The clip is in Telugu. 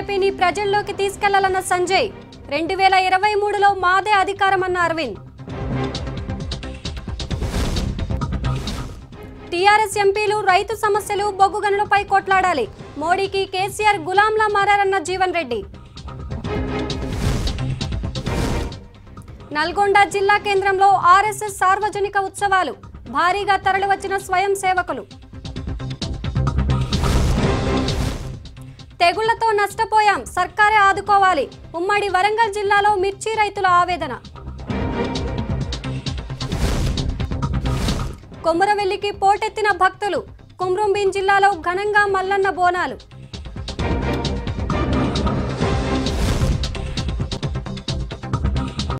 బీజేపీని ప్రజల్లోకి తీసుకెళ్లాలన్న సంజయ్ రెండు వేల ఇరవై మూడులో మాదే అధికారమన్న అరవింద్ టీఆర్ఎస్ ఎంపీలు రైతు సమస్యలు బొగ్గు గనులపై కొట్లాడాలి మోడీకి కేసీఆర్ గులాంలా మారారన్న జీవన్ రెడ్డి నల్గొండ జిల్లా కేంద్రంలో ఆర్ఎస్ఎస్ సార్వజనిక ఉత్సవాలు భారీగా తరలివచ్చిన స్వయం సేవకులు తెగుళ్లతో నష్టపోయాం సర్కారే ఆదుకోవాలి ఉమ్మడి వరంగల్ జిల్లాలో మిర్చి రైతుల ఆవేదన కొమురవెల్లికి పోటెత్తిన భక్తులు కుమ్రంభీం జిల్లాలో ఘనంగా మల్లన్న బోనాలు